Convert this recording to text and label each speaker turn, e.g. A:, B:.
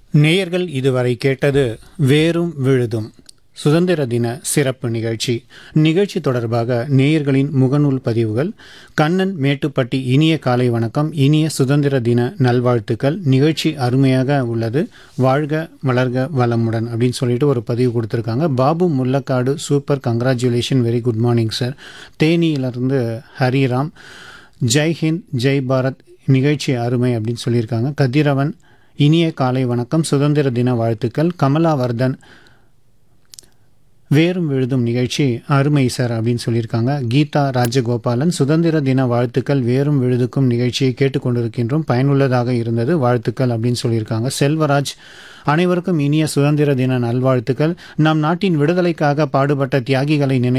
A: நேயர்கள் இதுவரை கேட்டது வேரும் விழுதும் சுதந்திர தின சிறப்பு நிகழ்ச்சி நிகழ்ச்சி தொடர்பாக நேயர்களின் முகநூல் பதிவுகள் கண்ணன் மேட்டுப்பட்டி இனிய காலை வணக்கம் இனிய சுதந்திர தின நல்வாழ்த்துக்கள் நிகழ்ச்சி அருமையாக உள்ளது வாழ்க வளர்க வளமுடன் அப்படின்னு சொல்லிட்டு ஒரு பதிவு கொடுத்துருக்காங்க Babu Mullakkadu super congratulation very good morning sir தேனியிலிருந்து ஹரிராம் ஜெய் ஹிந்த் ஜெய் பாரத் நிகழ்ச்சி அருமை அப்படின்னு சொல்லியிருக்காங்க கதிரவன் இனிய காலை வணக்கம் சுதந்திர தின வாழ்த்துக்கள் கமலாவர்தன் வேரும் விழுதும் நிகழ்ச்சி அருமை சார் அப்படின்னு சொல்லியிருக்காங்க கீதா ராஜகோபாலன் சுதந்திர தின வாழ்த்துக்கள் வேரும் விழுதுக்கும் நிகழ்ச்சியை கேட்டுக்கொண்டிருக்கின்றோம் பயனுள்ளதாக இருந்தது வாழ்த்துக்கள் அப்படின்னு சொல்லியிருக்காங்க செல்வராஜ் அனைவருக்கும் இனிய சுதந்திர தின நல்வாழ்த்துக்கள் நம் நாட்டின் விடுதலைக்காக பாடுபட்ட தியாகிகளை நினை